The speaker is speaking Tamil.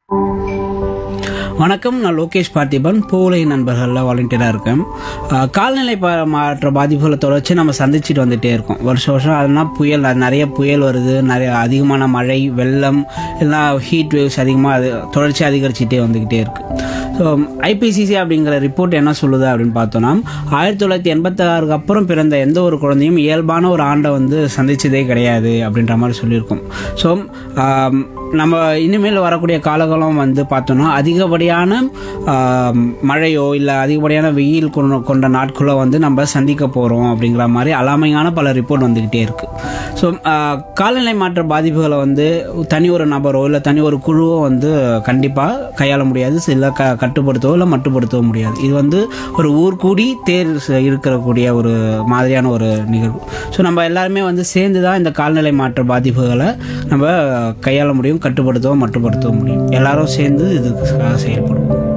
வணக்கம் நான் லோகேஷ் பார்த்திபன் பூலை நண்பர்களில் வாலண்டியராக இருக்கேன் அஹ், கால்நிலை ப மாற்ற பாதிப்புகளை தொடர்ச்சி நம்ம சந்திச்சுட்டு வந்துட்டே இருக்கோம் வருஷம் வருஷம் அதனால் புயல் அது நிறைய புயல் வருது நிறைய அதிகமான மழை வெள்ளம் எல்லாம் ஹீட் வேவ்ஸ் அதிகமாக அது தொடர்ச்சி அதிகரிச்சுட்டே வந்துக்கிட்டே இருக்கு ஸோ ஐபிசிசி அப்படிங்கிற ரிப்போர்ட் என்ன சொல்லுது அப்படின்னு பார்த்தோம்னா ஆயிரத்தி தொள்ளாயிரத்தி எண்பத்தாறுக்கு அப்புறம் பிறந்த எந்த ஒரு குழந்தையும் இயல்பான ஒரு ஆண்டை வந்து சந்திச்சதே கிடையாது அப்படின்ற மாதிரி சொல்லியிருக்கோம் ஸோ நம்ம இனிமேல் வரக்கூடிய காலகாலம் வந்து பார்த்தோம்னா அதிகப்படியான ஆம், மழையோ இல்லை அதிகப்படியான வெயில் கொண்ட கொண்ட நாட்களோ வந்து நம்ம சந்திக்க போகிறோம் அப்படிங்கிற மாதிரி அலாமையான பல ரிப்போர்ட் வந்துக்கிட்டே இருக்கு ஸோ காலநிலை மாற்ற பாதிப்புகளை வந்து தனி ஒரு நபரோ இல்லை தனி ஒரு குழுவோ வந்து கண்டிப்பாக கையாள முடியாது இல்லை க கட்டுப்படுத்தவோ இல்லை மட்டுப்படுத்தவோ முடியாது இது வந்து ஒரு ஊர் கூடி தேர் ச- இருக்கக்கூடிய ஒரு மாதிரியான ஒரு நிகழ்வு ஸோ நம்ம எல்லாருமே வந்து சேர்ந்து தான் இந்த கால்நிலை மாற்ற பாதிப்புகளை நம்ம கையாள முடியும் கட்டுப்படுத்தவோ மட்டுப்படுத்தவோ முடியும் எல்லாரும் சேர்ந்து இதுக்கு செயல்படுவோம்